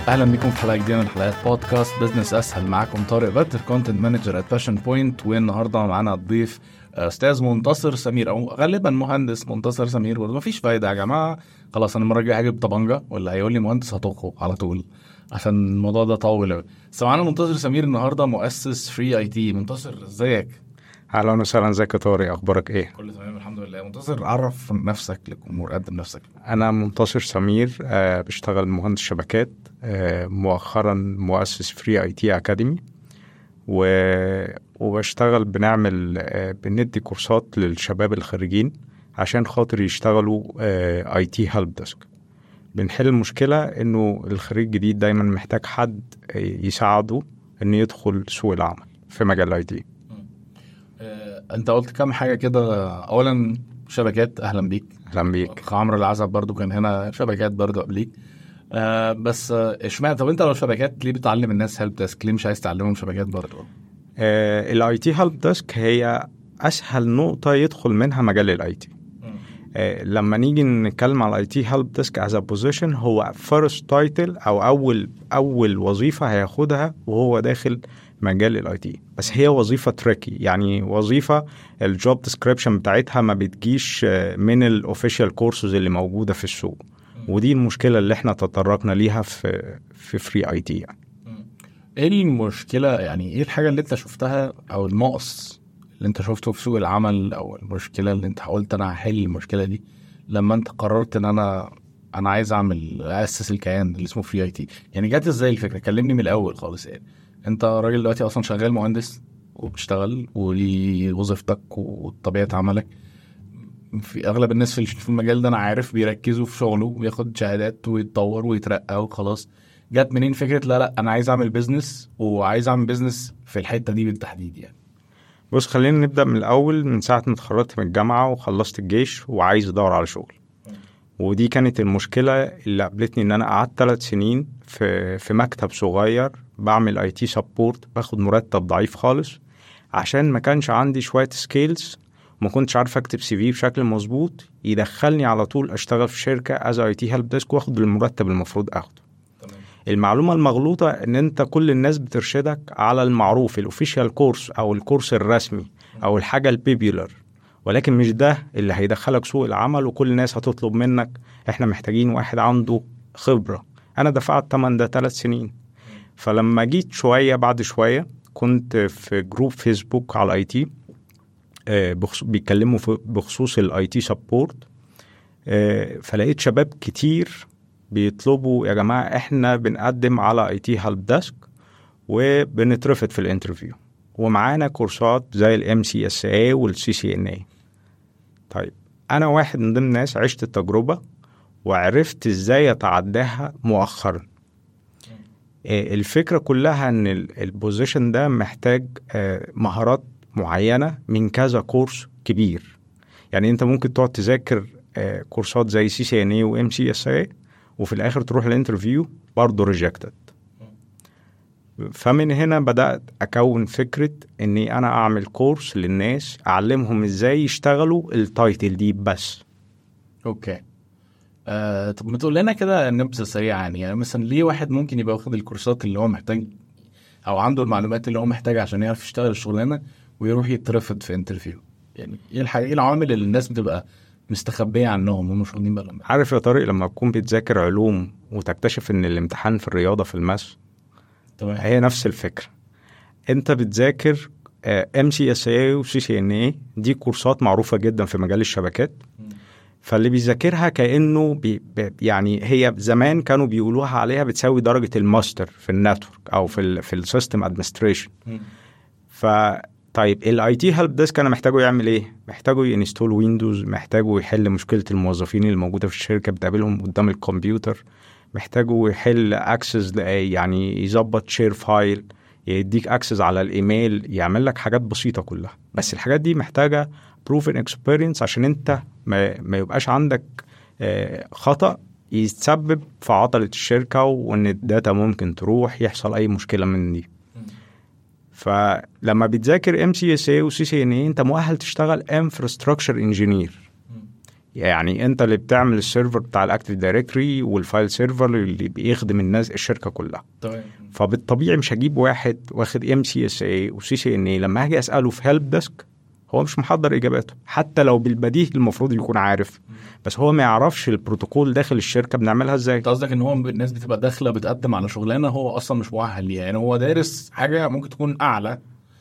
اهلا بيكم في حلقه جديده من حلقات بودكاست بزنس اسهل معاكم طارق بدر كونتنت مانجر ات باشن بوينت والنهارده معانا الضيف استاذ منتصر سمير او غالبا مهندس منتصر سمير برضه مفيش فايده يا جماعه خلاص انا المره الجايه هجيب طبنجه ولا هيقول لي مهندس هطخه على طول عشان الموضوع ده طول قوي بس معانا منتصر سمير النهارده مؤسس فري اي تي منتصر ازيك اهلا وسهلا ازيك يا طارق اخبارك ايه كله تمام الحمد لله منتصر عرف نفسك للجمهور قدم نفسك انا منتصر سمير أه بشتغل مهندس شبكات أه مؤخرا مؤسس فري اي تي اكاديمي و... وبشتغل بنعمل أه بندي كورسات للشباب الخريجين عشان خاطر يشتغلوا اي تي هيلب ديسك بنحل المشكلة انه الخريج الجديد دايما محتاج حد يساعده انه يدخل سوق العمل في مجال الاي تي انت قلت كام حاجه كده اولا شبكات اهلا بيك اهلا بيك عمرو العزب برضو كان هنا شبكات برضو قبليك آه بس اشمعنى طب انت لو شبكات ليه بتعلم الناس هيلب ديسك ليه مش عايز تعلمهم شبكات برضو الاي تي هيلب ديسك هي اسهل نقطه يدخل منها مجال الاي تي آه لما نيجي نتكلم على الاي تي هيلب ديسك از بوزيشن هو فيرست تايتل او اول اول وظيفه هياخدها وهو داخل مجال الاي تي بس هي وظيفه تريكي يعني وظيفه الجوب ديسكريبشن بتاعتها ما بتجيش من الاوفيشال كورسز اللي موجوده في السوق ودي المشكله اللي احنا تطرقنا ليها في في فري اي تي يعني ايه المشكله يعني ايه الحاجه اللي انت شفتها او النقص اللي انت شفته في سوق العمل او المشكله اللي انت قلت انا هحل المشكله دي لما انت قررت ان انا انا عايز اعمل اسس الكيان اللي اسمه فري اي تي يعني جت ازاي الفكره كلمني من الاول خالص يعني انت راجل دلوقتي اصلا شغال مهندس وبتشتغل وليه وظيفتك وطبيعه عملك في اغلب الناس في المجال ده انا عارف بيركزوا في شغله وياخد شهادات ويتطور ويترقى وخلاص جت منين فكره لا لا انا عايز اعمل بيزنس وعايز اعمل بيزنس في الحته دي بالتحديد يعني بص خلينا نبدا من الاول من ساعه ما اتخرجت من الجامعه وخلصت الجيش وعايز ادور على شغل ودي كانت المشكله اللي قابلتني ان انا قعدت ثلاث سنين في في مكتب صغير بعمل اي تي سبورت باخد مرتب ضعيف خالص عشان ما كانش عندي شويه سكيلز وما كنتش عارف اكتب سي في بشكل مظبوط يدخلني على طول اشتغل في شركه از اي تي هيلب ديسك واخد المرتب المفروض اخده المعلومه المغلوطه ان انت كل الناس بترشدك على المعروف الاوفيشال كورس او الكورس الرسمي او الحاجه البيبيولر ولكن مش ده اللي هيدخلك سوق العمل وكل الناس هتطلب منك احنا محتاجين واحد عنده خبره انا دفعت تمن ده ثلاث سنين فلما جيت شويه بعد شويه كنت في جروب فيسبوك على الاي تي بيتكلموا بخصوص الاي تي سبورت فلقيت شباب كتير بيطلبوا يا جماعه احنا بنقدم على اي تي هيلب ديسك وبنترفض في الانترفيو ومعانا كورسات زي الام سي اس اي والسي سي ان اي طيب انا واحد من ضمن الناس عشت التجربه وعرفت ازاي اتعداها مؤخرا الفكره كلها ان البوزيشن ده محتاج مهارات معينه من كذا كورس كبير يعني انت ممكن تقعد تذاكر كورسات زي سي سي ان اي وام سي اس اي وفي الاخر تروح الانترفيو برضه ريجكتد فمن هنا بدات اكون فكره اني انا اعمل كورس للناس اعلمهم ازاي يشتغلوا التايتل دي بس اوكي آه طب ما تقول لنا كده نبذه سريعه يعني يعني مثلا ليه واحد ممكن يبقى واخد الكورسات اللي هو محتاج او عنده المعلومات اللي هو محتاجها عشان يعرف يشتغل الشغلانه ويروح يترفض في انترفيو يعني ايه الحقيقه ايه العوامل اللي الناس بتبقى مستخبيه عنهم ومش واخدين بالهم عارف يا طارق لما تكون بتذاكر علوم وتكتشف ان الامتحان في الرياضه في الماس تمام هي نفس الفكره انت بتذاكر ام سي اس اي وسي سي ان اي دي كورسات معروفه جدا في مجال الشبكات فاللي بيذاكرها كانه بي يعني هي زمان كانوا بيقولوها عليها بتساوي درجه الماستر في النتورك او في ال في السيستم ادمنستريشن ف طيب الاي تي هيلب ديسك انا محتاجه يعمل ايه؟ محتاجه ينستول ويندوز، محتاجه يحل مشكله الموظفين اللي موجوده في الشركه بتقابلهم قدام الكمبيوتر، محتاجه يحل اكسس يعني يظبط شير فايل، يديك اكسس على الايميل، يعمل لك حاجات بسيطه كلها، بس الحاجات دي محتاجه بروفن اكسبيرينس عشان انت ما, ما يبقاش عندك خطا يتسبب في عطله الشركه وان الداتا ممكن تروح يحصل اي مشكله من دي. فلما بتذاكر ام سي اس اي وسي سي ان اي انت مؤهل تشتغل انفراستراكشر انجينير يعني انت اللي بتعمل السيرفر بتاع الاكتيف دايركتوري والفايل سيرفر اللي بيخدم الناس الشركه كلها تمام فبالطبيعي مش هجيب واحد واخد ام سي اس اي وسي سي ان اي لما هاجي اساله في هيلب ديسك هو مش محضر اجاباته حتى لو بالبديهي المفروض يكون عارف بس هو ما يعرفش البروتوكول داخل الشركه بنعملها ازاي انت قصدك ان هو الناس بتبقى داخله بتقدم على شغلانه هو اصلا مش مؤهل ليها يعني هو دارس حاجه ممكن تكون اعلى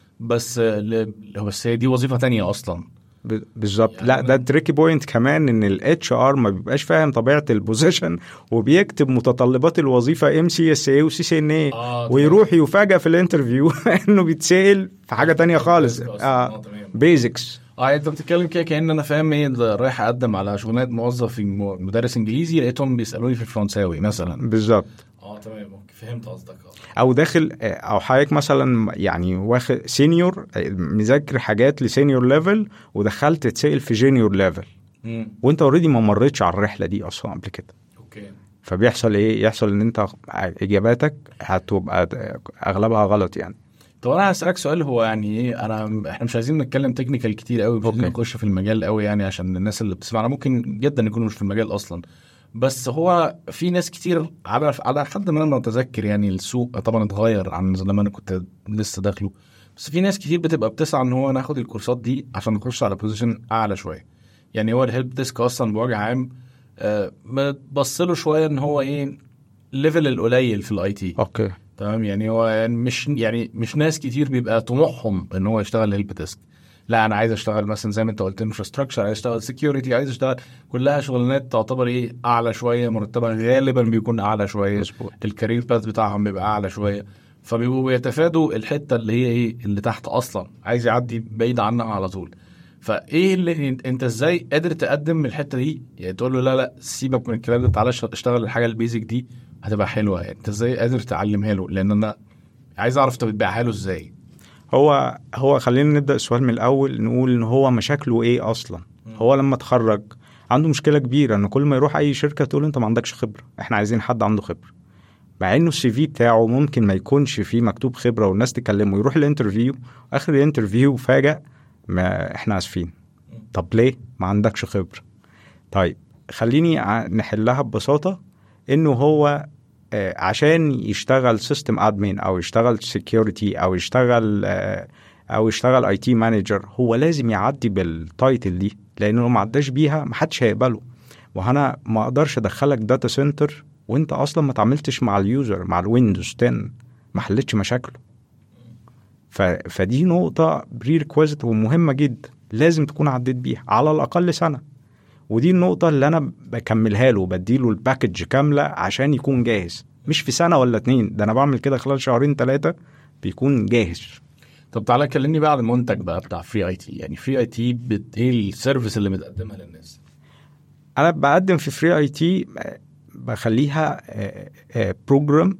بس ل... بس هي دي وظيفه تانية اصلا ب- بالظبط يعني لا ده تريكي بوينت كمان ان الاتش ار ما بيبقاش فاهم طبيعه البوزيشن وبيكتب متطلبات الوظيفه ام سي اس اي وسي سي ان اي اه ويروح يفاجئ في الانترفيو انه بيتسال في حاجه تانية خالص اه آه بيزكس اه انت بتتكلم كده كان انا فاهم ايه ده رايح اقدم على شغلانه موظف في م- مدرس انجليزي لقيتهم بيسالوني في الفرنساوي مثلا بالظبط اه تمام اوكي فهمت قصدك او داخل او حضرتك مثلا يعني واخد سينيور مذاكر حاجات لسينيور ليفل ودخلت تسال في جونيور ليفل امم وانت اوريدي ما مريتش على الرحله دي اصلا قبل كده اوكي فبيحصل ايه يحصل ان انت اجاباتك هتبقى اغلبها غلط يعني طب انا هسالك سؤال هو يعني ايه انا احنا مش عايزين نتكلم تكنيكال كتير قوي مش عايزين أوكي. نخش في المجال قوي يعني عشان الناس اللي بتسمعنا ممكن جدا يكونوا مش في المجال اصلا بس هو في ناس كتير على على حد ما انا متذكر يعني السوق طبعا اتغير عن لما انا كنت لسه داخله بس في ناس كتير بتبقى بتسعى ان هو ناخد الكورسات دي عشان نخش على بوزيشن اعلى شويه يعني هو الهيلب ديسك اصلا بوجه عام آه، بتبص له شويه ان هو ايه الليفل القليل في الاي تي اوكي تمام يعني هو يعني مش يعني مش ناس كتير بيبقى طموحهم ان هو يشتغل هيلب ديسك لا انا عايز اشتغل مثلا زي ما انت قلت انفراستراكشر عايز اشتغل سكيورتي عايز اشتغل كلها شغلانات تعتبر ايه اعلى شويه مرتبها غالبا بيكون اعلى شويه مظبوط الكارير باث بتاعهم بيبقى اعلى شويه فبيبقوا بيتفادوا الحته اللي هي ايه اللي تحت اصلا عايز يعدي بعيد عنها على طول فايه اللي انت ازاي قادر تقدم من الحته دي يعني تقول له لا لا سيبك من الكلام ده تعالى اشتغل الحاجه البيزك دي هتبقى حلوه يعني انت ازاي قادر تعلمها له لان انا عايز اعرف انت بتبيعها له ازاي هو هو خلينا نبدا السؤال من الاول نقول ان هو مشاكله ايه اصلا هو لما اتخرج عنده مشكله كبيره ان كل ما يروح اي شركه تقول له انت ما عندكش خبره احنا عايزين حد عنده خبره مع انه السي في بتاعه ممكن ما يكونش فيه مكتوب خبره والناس تكلمه يروح الانترفيو اخر الانترفيو فاجأ ما احنا اسفين طب ليه ما عندكش خبره طيب خليني ع- نحلها ببساطه انه هو آه، عشان يشتغل سيستم ادمن او يشتغل سكيورتي او يشتغل آه، او يشتغل اي تي مانجر هو لازم يعدي بالتايتل دي لانه لو ما عداش بيها محدش هيقبله وانا ما اقدرش ادخلك داتا سنتر وانت اصلا ما تعاملتش مع اليوزر مع الويندوز 10 ما حلتش مشاكله ف... فدي نقطة بري ريكويزيت ومهمة جدا لازم تكون عديت بيها على الأقل سنة ودي النقطة اللي أنا بكملها له بديله الباكج كاملة عشان يكون جاهز مش في سنة ولا اتنين ده أنا بعمل كده خلال شهرين ثلاثة بيكون جاهز طب تعالى كلمني بقى عن المنتج بقى بتاع فري اي تي يعني فري اي تي بت... ايه السيرفيس اللي بتقدمها للناس انا بقدم في فري اي تي بخليها بروجرام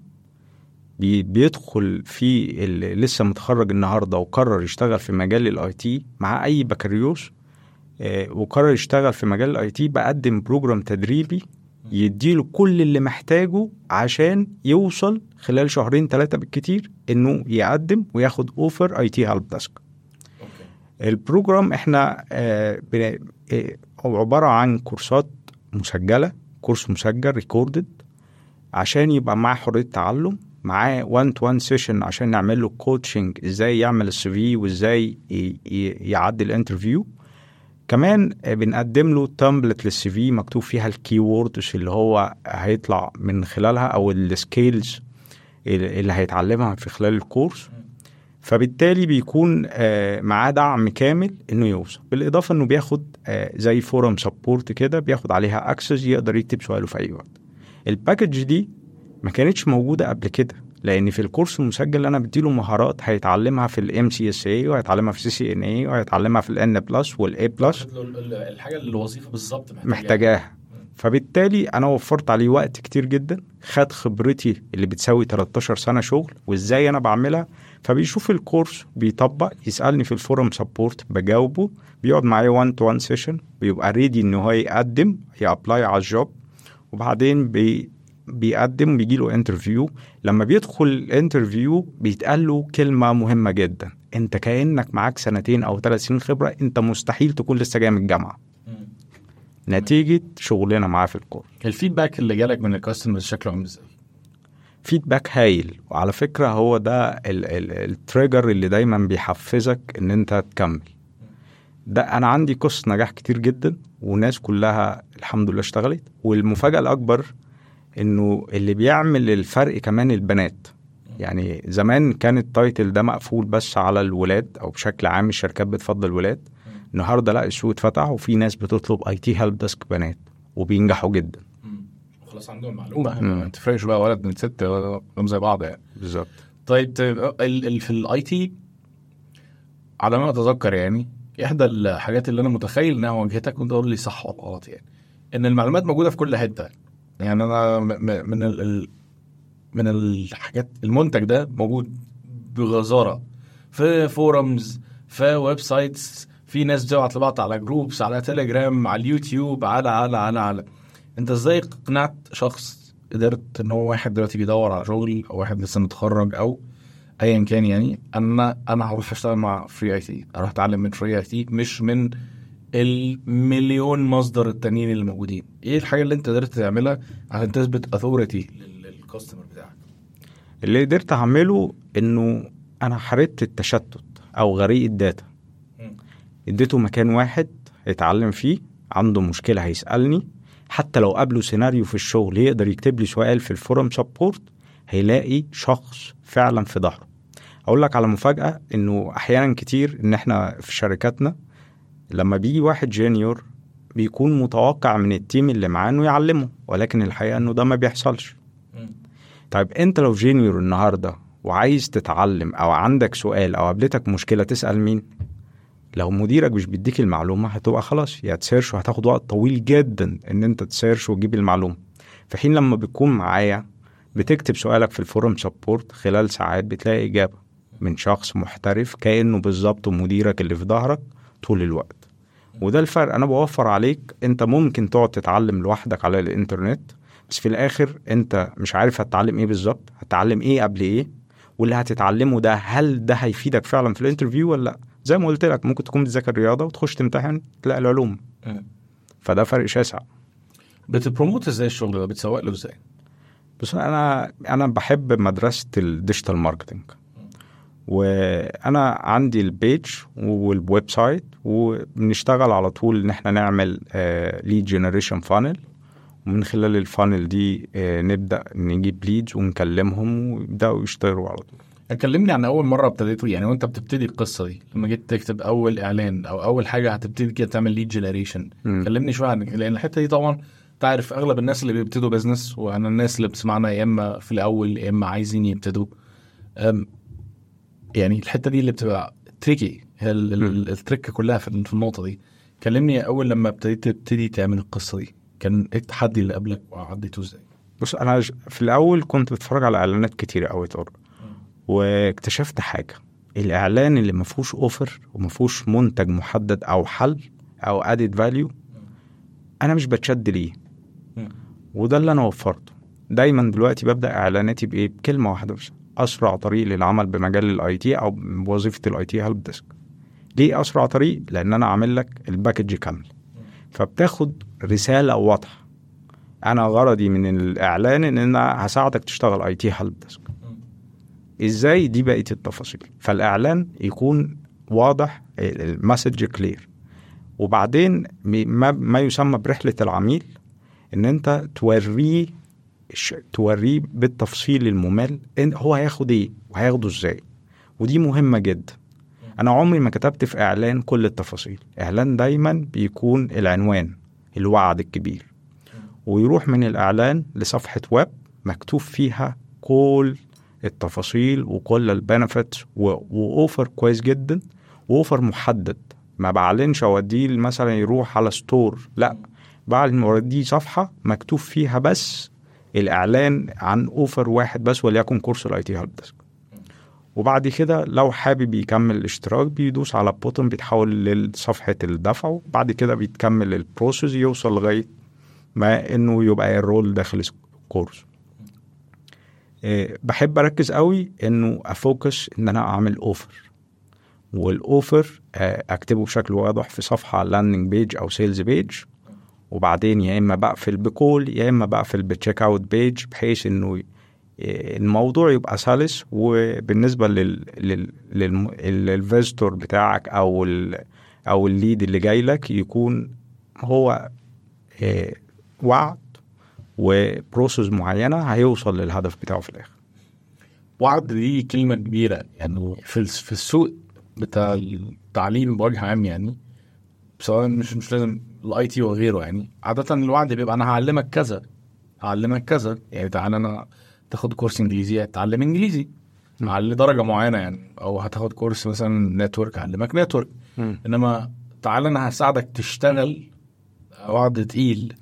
بيدخل في اللي لسه متخرج النهارده وقرر يشتغل في مجال الاي تي مع اي بكالوريوس آه، وقرر يشتغل في مجال الاي تي بقدم بروجرام تدريبي يديله كل اللي محتاجه عشان يوصل خلال شهرين ثلاثة بالكتير انه يقدم وياخد اوفر اي تي هيلب ديسك البروجرام احنا آه، بن- آه، هو عبارة عن كورسات مسجلة كورس مسجل ريكوردد عشان يبقى معاه حرية تعلم معاه 1 تو 1 سيشن عشان نعمل له كوتشنج ازاي يعمل السي في وازاي ي- ي- يعدي الانترفيو كمان آه، بنقدم له تمبلت للسي في مكتوب فيها الكي ووردز اللي هو هيطلع من خلالها او السكيلز اللي هيتعلمها في خلال الكورس فبالتالي بيكون آه، معاه دعم كامل انه يوصل بالاضافه انه بياخد آه، زي فورم سبورت كده بياخد عليها اكسس يقدر يكتب سؤاله في اي وقت الباكج دي ما كانتش موجوده قبل كده لان في الكورس المسجل اللي انا بديله مهارات هيتعلمها في الام سي اس اي وهيتعلمها في السي سي ان اي وهيتعلمها في الان بلس والاي بلس الحاجه اللي الوظيفه بالظبط محتاجاها فبالتالي انا وفرت عليه وقت كتير جدا خد خبرتي اللي بتساوي 13 سنه شغل وازاي انا بعملها فبيشوف الكورس بيطبق يسالني في الفورم سبورت بجاوبه بيقعد معايا 1 تو 1 سيشن بيبقى ريدي ان هو يقدم يابلاي على الجوب وبعدين بي بيقدم بيجي له انترفيو لما بيدخل الانترفيو بيتقال له كلمه مهمه جدا انت كانك معاك سنتين او ثلاث سنين خبره انت مستحيل تكون لسه جاي من الجامعه نتيجه شغلنا معاه في الكور الفيدباك اللي جالك من الكاستمرز شكله عامل ازاي؟ فيدباك هايل وعلى فكره هو ده التريجر اللي دايما بيحفزك ان انت تكمل ده انا عندي قصص نجاح كتير جدا وناس كلها الحمد لله اشتغلت والمفاجاه الاكبر انه اللي بيعمل الفرق كمان البنات يعني زمان كان التايتل ده مقفول بس على الولاد او بشكل عام الشركات بتفضل الولاد النهارده لا السوق اتفتح وفي ناس بتطلب اي تي هيلب ديسك بنات وبينجحوا جدا خلاص عندهم المعلومه ما تفرقش بقى ولد من ست كلهم زي بعض يعني بالظبط طيب طيب ال ال في الاي تي على ما اتذكر يعني احدى الحاجات اللي انا متخيل انها واجهتك وانت تقول لي صح ولا غلط يعني ان المعلومات موجوده في كل حته يعني انا م- م- من ال ال- من الحاجات المنتج ده موجود بغزاره في فورمز في ويب سايتس في ناس بتبعت لبعض على جروبس على تليجرام على اليوتيوب على على على على انت ازاي قنعت شخص قدرت ان هو واحد دلوقتي بيدور على شغل او واحد لسه متخرج او ايا كان يعني انا انا هروح اشتغل مع فري اي تي اروح اتعلم من فري اي تي مش من المليون مصدر التانيين اللي موجودين ايه الحاجه اللي انت قدرت تعملها عشان تثبت اثوريتي للكاستمر بتاعك اللي قدرت اعمله انه انا حاربت التشتت او غريق الداتا مم. اديته مكان واحد يتعلم فيه عنده مشكله هيسالني حتى لو قابله سيناريو في الشغل يقدر يكتب لي سؤال في الفورم سبورت هيلاقي شخص فعلا في ظهره اقول لك على مفاجاه انه احيانا كتير ان احنا في شركاتنا لما بيجي واحد جونيور بيكون متوقع من التيم اللي معاه انه يعلمه ولكن الحقيقه انه ده ما بيحصلش طيب انت لو جونيور النهارده وعايز تتعلم او عندك سؤال او قابلتك مشكله تسال مين لو مديرك مش بيديك المعلومه هتبقى خلاص يا تسيرش وهتاخد وقت طويل جدا ان انت تسيرش وتجيب المعلومه في حين لما بتكون معايا بتكتب سؤالك في الفورم سبورت خلال ساعات بتلاقي اجابه من شخص محترف كانه بالظبط مديرك اللي في ظهرك طول الوقت وده الفرق انا بوفر عليك انت ممكن تقعد تتعلم لوحدك على الانترنت بس في الاخر انت مش عارف هتتعلم ايه بالظبط هتتعلم ايه قبل ايه واللي هتتعلمه ده هل ده هيفيدك فعلا في الانترفيو ولا لا زي ما قلت لك ممكن تكون بتذاكر رياضه وتخش تمتحن تلاقي العلوم فده فرق شاسع بتبروموت ازاي الشغل ده بتسوق له ازاي بس انا انا بحب مدرسه الديجيتال ماركتنج وانا عندي البيج والويب سايت وبنشتغل على طول ان احنا نعمل ليد جنريشن فانل ومن خلال الفانل دي آه، نبدا نجيب ليدز ونكلمهم ويبداوا يشتغلوا على طول كلمني عن اول مره ابتديتوا يعني وانت بتبتدي القصه دي لما جيت تكتب اول اعلان او اول حاجه هتبتدي كده تعمل ليد جنريشن مم. كلمني شويه عن لان الحته دي طبعا تعرف اغلب الناس اللي بيبتدوا بزنس وانا الناس اللي بتسمعنا يا اما في الاول يا اما عايزين يبتدوا أم، يعني الحته دي اللي بتبقى تريكي هي ال- ال- التركه كلها في في النقطه دي كلمني اول لما ابتديت تبتدي تعمل القصه دي كان ايه التحدي اللي قبلك وعديته ازاي؟ بص انا ج- في الاول كنت بتفرج على اعلانات كتير قوي طور واكتشفت حاجه الاعلان اللي ما فيهوش اوفر وما فيهوش منتج محدد او حل او ادد فاليو انا مش بتشد ليه مم. وده اللي انا وفرته دايما دلوقتي ببدا اعلاناتي بايه بكلمه واحده بس اسرع طريق للعمل بمجال الاي تي او بوظيفه الاي تي هيلب ديسك ليه اسرع طريق لان انا عامل لك الباكج كامل فبتاخد رساله واضحه انا غرضي من الاعلان ان انا هساعدك تشتغل اي تي هيلب ديسك ازاي دي بقيه التفاصيل فالاعلان يكون واضح المسج كلير وبعدين م- ما, ما يسمى برحله العميل ان انت توريه الش- توريه بالتفصيل الممل إن هو هياخد ايه وهياخده ازاي ودي مهمه جدا انا عمري ما كتبت في اعلان كل التفاصيل اعلان دايما بيكون العنوان الوعد الكبير ويروح من الاعلان لصفحه ويب مكتوب فيها كل التفاصيل وكل البنفيتس واوفر كويس جدا واوفر محدد ما بعلنش اوديه مثلا يروح على ستور لا بعلن اوديه صفحه مكتوب فيها بس الاعلان عن اوفر واحد بس وليكن كورس الاي تي هيلب ديسك وبعد كده لو حابب يكمل الاشتراك بيدوس على بوتن بيتحول لصفحة الدفع وبعد كده بيتكمل البروسيس يوصل لغاية ما انه يبقى الرول داخل الكورس إيه، بحب اركز قوي انه افوكس ان انا اعمل اوفر والاوفر آه، اكتبه بشكل واضح في صفحة لاندنج بيج او سيلز بيج وبعدين يا اما بقفل بكول يا اما بقفل بتشيك اوت بيج بحيث انه ي- الموضوع يبقى سلس وبالنسبه لل لل للم- للفيزتور بتاعك او ال او الليد اللي جاي لك يكون هو آه، وعد وبروسيس معينه هيوصل للهدف بتاعه في الاخر وعد دي كلمة كبيرة يعني في الس- في السوق بتاع التعليم بوجه عام يعني سواء مش مش لازم الاي تي وغيره يعني عادة الوعد بيبقى انا هعلمك كذا هعلمك كذا يعني تعالى انا تاخد كورس انجليزي هتتعلم انجليزي على درجة معينة يعني او هتاخد كورس مثلا نتورك هعلمك نتورك انما تعالى انا هساعدك تشتغل وعد تقيل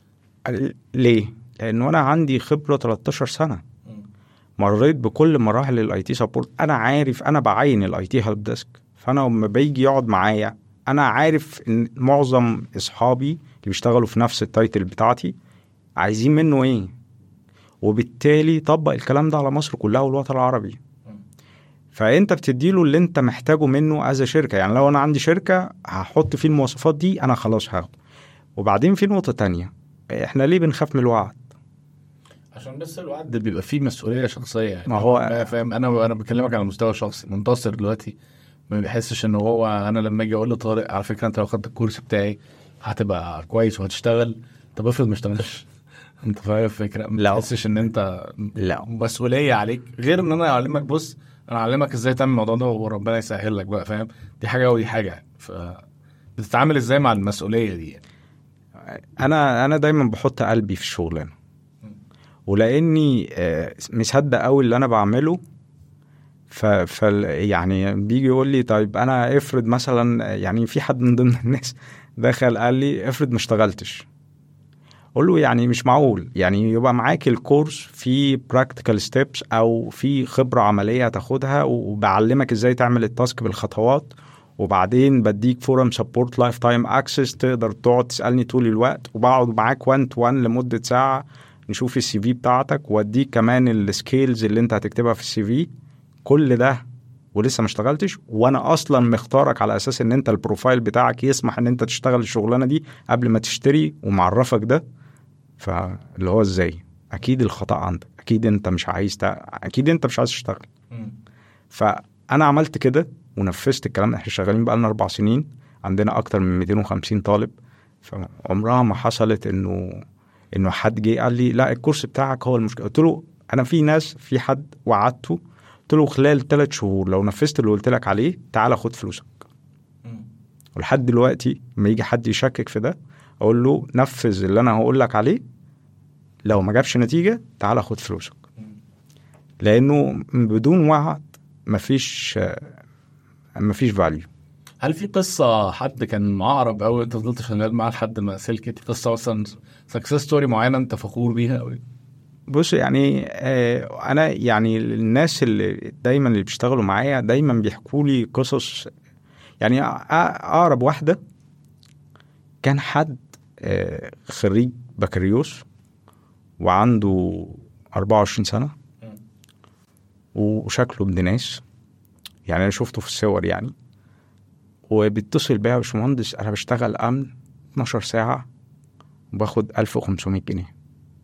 ليه؟ لانه انا عندي خبره 13 سنه مريت بكل مراحل الاي تي سبورت انا عارف انا بعين الاي تي هيلب ديسك فانا لما بيجي يقعد معايا انا عارف ان معظم اصحابي اللي بيشتغلوا في نفس التايتل بتاعتي عايزين منه ايه وبالتالي طبق الكلام ده على مصر كلها والوطن العربي فانت بتديله اللي انت محتاجه منه از شركه يعني لو انا عندي شركه هحط فيه المواصفات دي انا خلاص هاخده وبعدين في نقطه تانية احنا ليه بنخاف من الوعد عشان بس الوعد ده بيبقى فيه مسؤوليه شخصيه يعني ما هو- أنا فاهم انا انا بكلمك على المستوى الشخصي منتصر دلوقتي ما بيحسش ان هو انا لما اجي اقول لطارق على فكره انت لو خدت الكورس بتاعي هتبقى كويس وهتشتغل طب افرض ما اشتغلش انت فاهم الفكره ما لا. تحسش ان انت لا مسؤوليه عليك غير ان انا اعلمك بص انا اعلمك ازاي تعمل الموضوع ده وربنا يسهل لك بقى فاهم دي حاجه ودي حاجه يعني ف بتتعامل ازاي مع المسؤوليه دي يعني. انا انا دايما بحط قلبي في الشغلانه ولاني آه، مصدق قوي اللي انا بعمله ف, ف يعني بيجي يقول لي طيب انا افرض مثلا يعني في حد من ضمن الناس دخل قال لي افرض ما اشتغلتش اقول له يعني مش معقول يعني يبقى معاك الكورس في براكتيكال ستيبس او في خبره عمليه هتاخدها وبعلمك ازاي تعمل التاسك بالخطوات وبعدين بديك فورم سبورت لايف تايم اكسس تقدر تقعد تسالني طول الوقت وبقعد معاك 1 تو 1 لمده ساعه نشوف السي في بتاعتك واديك كمان السكيلز اللي انت هتكتبها في السي في كل ده ولسه ما اشتغلتش وانا اصلا مختارك على اساس ان انت البروفايل بتاعك يسمح ان انت تشتغل الشغلانه دي قبل ما تشتري ومعرفك ده فاللي هو ازاي اكيد الخطا عندك اكيد انت مش عايز تع... اكيد انت مش عايز تشتغل فانا عملت كده ونفذت الكلام ده احنا شغالين بقالنا اربع سنين عندنا اكتر من 250 طالب فعمرها ما حصلت انه انه حد جه قال لي لا الكورس بتاعك هو المشكله قلت له انا في ناس في حد وعدته قلت له خلال ثلاث شهور لو نفذت اللي قلت لك عليه تعالى خد فلوسك ولحد دلوقتي لما يجي حد يشكك في ده اقول له نفذ اللي انا هقول لك عليه لو ما جابش نتيجه تعالى خد فلوسك لانه بدون وعد مفيش مفيش فاليو هل في قصة حد كان معقرب أوي أنت فضلت شغال معاه لحد ما سلكت قصة مثلا سكسس ستوري معينة أنت فخور بيها أوي بص يعني آه انا يعني الناس اللي دايما اللي بيشتغلوا معايا دايما بيحكوا لي قصص يعني أ- اقرب واحده كان حد آه خريج بكالوريوس وعنده 24 سنه وشكله ابن ناس يعني انا شفته في الصور يعني وبيتصل بيا يا باشمهندس انا بشتغل امن 12 ساعه وباخد 1500 جنيه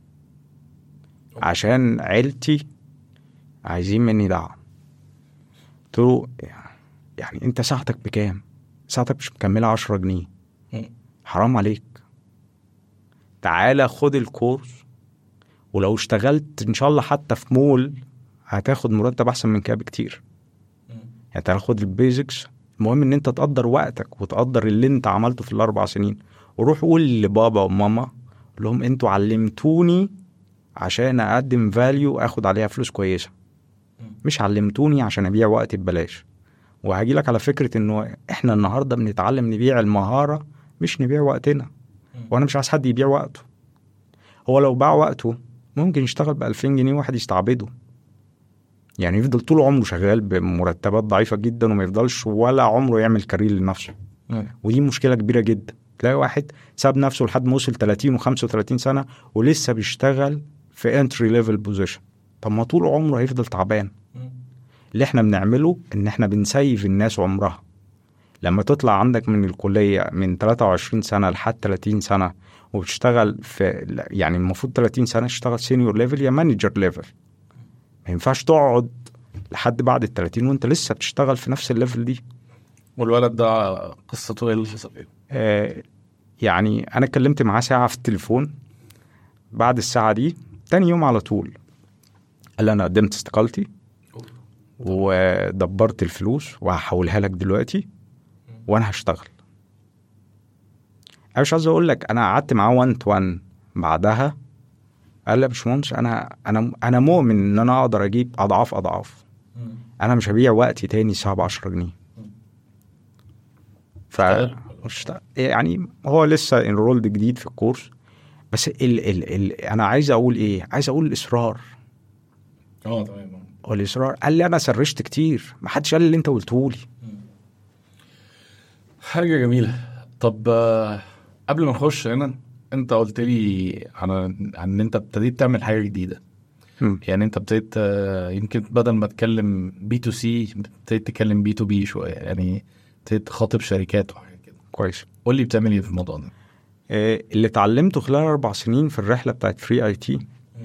عشان عيلتي عايزين مني دعم قلت له يعني انت ساعتك بكام ساعتك مش مكمله 10 جنيه حرام عليك تعالى خد الكورس ولو اشتغلت ان شاء الله حتى في مول هتاخد مرتب احسن من كده بكتير يعني تعالى خد البيزكس المهم ان انت تقدر وقتك وتقدر اللي انت عملته في الاربع سنين وروح قول لبابا وماما قول لهم انتوا علمتوني عشان اقدم فاليو اخد عليها فلوس كويسه مش علمتوني عشان ابيع وقتي ببلاش وهاجي لك على فكره انه احنا النهارده بنتعلم نبيع المهاره مش نبيع وقتنا وانا مش عايز حد يبيع وقته هو لو باع وقته ممكن يشتغل ب 2000 جنيه واحد يستعبده يعني يفضل طول عمره شغال بمرتبات ضعيفه جدا وما يفضلش ولا عمره يعمل كارير لنفسه ودي مشكله كبيره جدا تلاقي واحد ساب نفسه لحد ما وصل 30 و35 سنه ولسه بيشتغل في انتري ليفل بوزيشن طب ما طول عمره هيفضل تعبان اللي احنا بنعمله ان احنا بنسيف الناس عمرها لما تطلع عندك من الكليه من 23 سنه لحد 30 سنه وبتشتغل في يعني المفروض 30 سنه تشتغل سينيور ليفل يا مانجر ليفل ما ينفعش تقعد لحد بعد ال 30 وانت لسه بتشتغل في نفس الليفل دي والولد ده قصته ايه اللي حصل ايه؟ آه يعني انا اتكلمت معاه ساعه في التليفون بعد الساعه دي تاني يوم على طول قال لي انا قدمت استقالتي ودبرت الفلوس وهحولها لك دلوقتي وانا هشتغل انا مش عايز اقول لك انا قعدت معاه 1 تو 1 بعدها قال لي يا باشمهندس انا انا انا مؤمن ان انا اقدر اجيب اضعاف اضعاف انا مش هبيع وقتي تاني الساعه ب 10 جنيه ف اشت- يعني هو لسه انرولد جديد في الكورس بس ال ال ال انا عايز اقول ايه عايز اقول الاصرار اه تمام والاصرار قال لي انا سرشت كتير ما حدش قال لي اللي انت قلته لي حاجة جميلة طب آه، قبل ما نخش هنا انت قلت لي عن عن ان انت ابتديت تعمل حاجة جديدة مم. يعني انت ابتديت آه، يمكن بدل ما تتكلم بي تو سي ابتديت تتكلم بي تو بي شوية يعني ابتديت تخاطب شركات وحاجات كده كويس قول لي بتعمل ايه في الموضوع ده آه، اللي اتعلمته خلال اربع سنين في الرحله بتاعت فري اي تي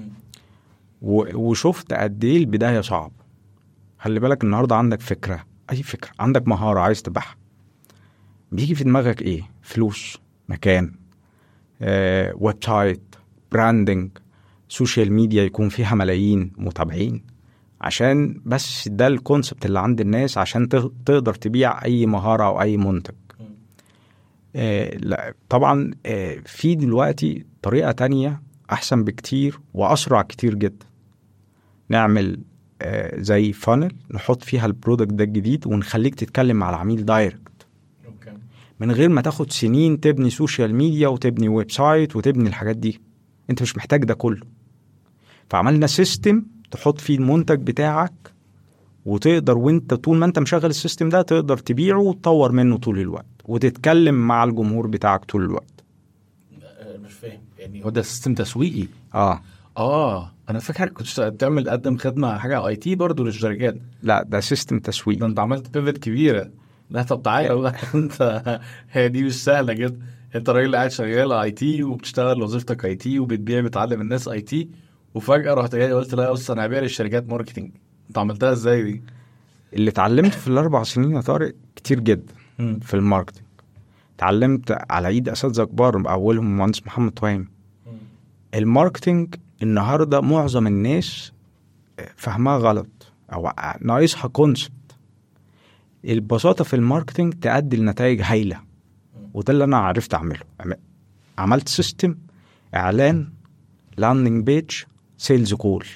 وشفت قد ايه البدايه صعب خلي بالك النهارده عندك فكره اي فكره عندك مهاره عايز تبيعها بيجي في دماغك ايه فلوس مكان آه، ويب سايت براندنج سوشيال ميديا يكون فيها ملايين متابعين عشان بس ده الكونسبت اللي عند الناس عشان تغ- تقدر تبيع اي مهاره او اي منتج آه، لا طبعا آه، في دلوقتي طريقة تانية أحسن بكتير وأسرع كتير جدا نعمل آه، زي فانل نحط فيها البرودكت ده الجديد ونخليك تتكلم مع العميل دايركت اوكي من غير ما تاخد سنين تبني سوشيال ميديا وتبني ويب سايت وتبني الحاجات دي انت مش محتاج ده كله فعملنا سيستم تحط فيه المنتج بتاعك وتقدر وانت طول ما انت مشغل السيستم ده تقدر تبيعه وتطور منه طول الوقت وتتكلم مع الجمهور بتاعك طول الوقت مش فاهم يعني هو ده سيستم تسويقي اه اه انا فاكر كنت بتعمل تقدم خدمه حاجه اي تي برضه للشركات لا ده سيستم ده تسويق انت عملت بيفت كبيره لا طب تعالى بقى انت هي دي مش سهله كده انت راجل قاعد شغال اي تي وبتشتغل وظيفتك اي تي وبتبيع بتعلم الناس اي تي وفجاه رحت جاي قلت لا بص انا هبيع للشركات ماركتنج انت عملتها ازاي دي؟ اللي اتعلمته في الاربع سنين يا طارق كتير جدا في الماركتنج اتعلمت على ايد اساتذه كبار اولهم المهندس محمد طهيم الماركتنج النهارده معظم الناس فهمها غلط او ناقصها كونسبت البساطه في الماركتنج تؤدي لنتائج هايله وده اللي انا عرفت اعمله عم- عملت سيستم اعلان لاندنج بيج سيلز كول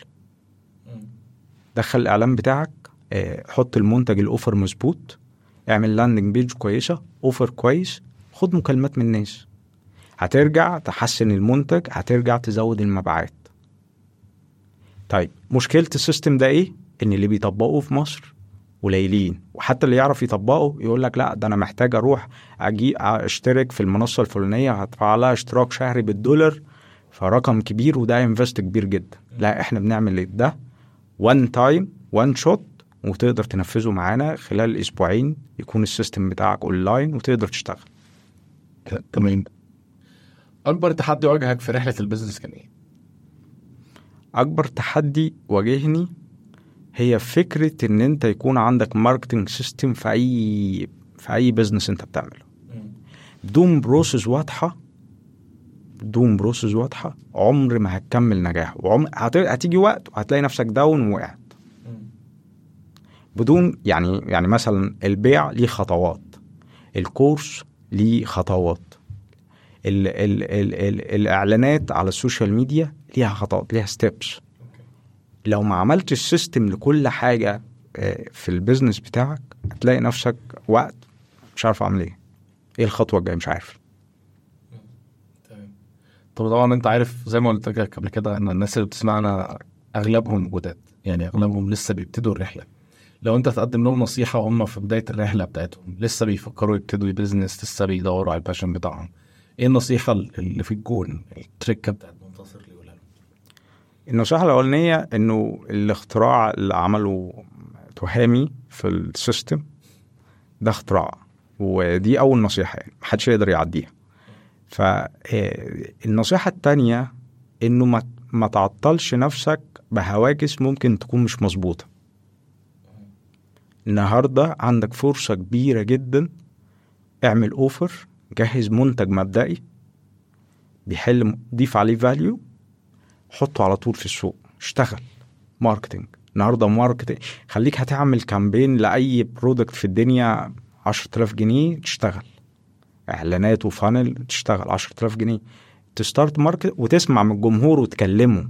دخل الاعلان بتاعك آه، حط المنتج الاوفر مظبوط اعمل لاندنج بيج كويسه اوفر كويس خد مكالمات من الناس هترجع تحسن المنتج هترجع تزود المبيعات طيب مشكله السيستم ده ايه ان اللي بيطبقوه في مصر قليلين وحتى اللي يعرف يطبقه يقول لك لا ده انا محتاج اروح اجي اشترك في المنصه الفلانيه هدفع لها اشتراك شهري بالدولار فرقم كبير وده انفست كبير جدا لا احنا بنعمل ده وان تايم وان شوت وتقدر تنفذه معانا خلال اسبوعين يكون السيستم بتاعك اونلاين وتقدر تشتغل تمام اكبر تحدي واجهك في رحله البيزنس كان ايه؟ اكبر تحدي واجهني هي فكره ان انت يكون عندك ماركتنج سيستم في اي في اي بزنس انت بتعمله بدون بروسس واضحه بدون بروسس واضحه عمر ما هتكمل نجاح وعمر هت... هتيجي وقت وهتلاقي نفسك داون وقعت بدون يعني يعني مثلا البيع ليه خطوات الكورس ليه خطوات ال ال ال ال الاعلانات على السوشيال ميديا ليها خطوات ليها ستيبس لو ما عملتش سيستم لكل حاجه آه، في البيزنس بتاعك هتلاقي نفسك وقت مش عارف اعمل ايه ايه الخطوه الجايه مش عارف طب طبعا انت عارف زي ما قلت لك قبل كده ان الناس اللي بتسمعنا اغلبهم جداد يعني اغلبهم لسه بيبتدوا الرحله لو انت تقدم لهم نصيحه وهم في بدايه الرحله بتاعتهم لسه بيفكروا يبتدوا بيزنس لسه بيدوروا على الباشن بتاعهم ايه النصيحه اللي في الجون التريكه بتاعت منتصر اللي يقولها لهم النصيحة الأولانية إنه الاختراع اللي عمله تهامي في السيستم ده اختراع ودي اول نصيحه يعني محدش يقدر يعديها فالنصيحه التانية انه ما ما تعطلش نفسك بهواجس ممكن تكون مش مظبوطه النهارده عندك فرصه كبيره جدا اعمل اوفر جهز منتج مبدئي بيحل ضيف عليه فاليو حطه على طول في السوق اشتغل ماركتنج النهارده ماركتنج خليك هتعمل كامبين لاي برودكت في الدنيا 10000 جنيه تشتغل اعلانات وفانل تشتغل 10000 جنيه تستارت ماركت وتسمع من الجمهور وتكلمه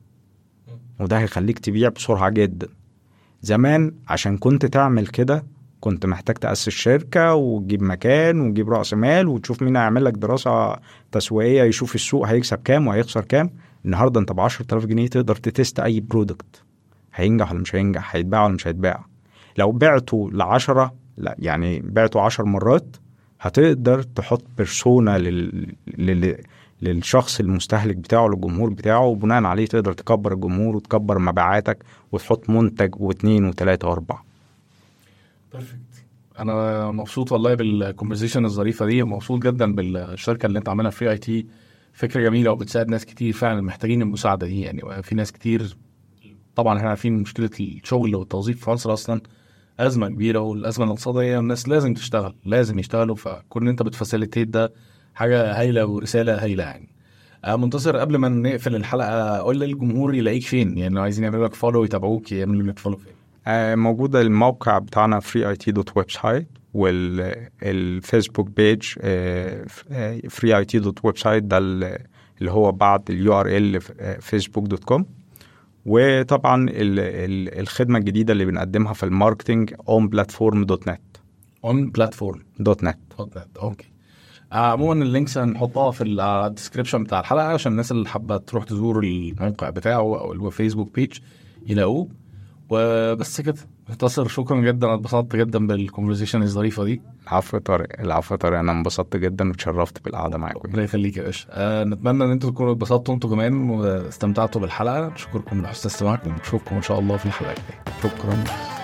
وده هيخليك تبيع بسرعه جدا زمان عشان كنت تعمل كده كنت محتاج تأسس شركة وتجيب مكان وتجيب رأس مال وتشوف مين هيعمل لك دراسة تسويقية يشوف السوق هيكسب كام وهيخسر كام النهاردة انت ب 10000 جنيه تقدر تتست أي برودكت هينجح ولا مش هينجح هيتباع ولا مش هيتباع لو بعته لعشرة لا يعني بعته عشر مرات هتقدر تحط بيرسونا لل... لل... للشخص المستهلك بتاعه للجمهور بتاعه وبناء عليه تقدر تكبر الجمهور وتكبر مبيعاتك وتحط منتج واثنين وثلاثة وأربعة بيرفكت انا مبسوط والله بالكونفرزيشن الظريفه دي ومبسوط جدا بالشركه اللي انت عاملها فري اي تي فكره جميله وبتساعد ناس كتير فعلا محتاجين المساعده دي يعني في ناس كتير طبعا احنا عارفين مشكله الشغل والتوظيف في مصر اصلا ازمه كبيره والازمه الاقتصاديه والناس لازم تشتغل لازم يشتغلوا فكون ان انت بتفاسيليتيت ده حاجه هايله ورساله هايله يعني آه منتصر قبل ما نقفل الحلقه قول للجمهور يلاقيك فين يعني لو عايزين يعملوا لك فولو يتابعوك يعملوا لك فولو فين آه، موجودة الموقع بتاعنا freeit.website والفيسبوك بيج freeit.website ده ال- اللي هو بعد اليو ار ال فيسبوك دوت كوم وطبعا ال- ال- الخدمة الجديدة اللي بنقدمها في الماركتينج اون بلاتفورم دوت نت اون بلاتفورم دوت نت اوكي آه، عموما اللينكس هنحطها في الديسكربشن بتاع الحلقه عشان الناس اللي حابه تروح تزور الموقع بتاعه او الفيسبوك بيج يلاقوه وبس كده منتصر شكرا جدا انا اتبسطت جدا بالكونفرزيشن الظريفه دي العفو يا طارق العفو يا طارق انا انبسطت جدا واتشرفت بالقعدة معاكم ربنا يخليك يا باشا آه نتمنى ان انتوا تكونوا اتبسطتوا انتوا كمان واستمتعتوا بالحلقه نشكركم لحسن استماعكم نشوفكم ان شاء الله في الحلقه الجايه شكرا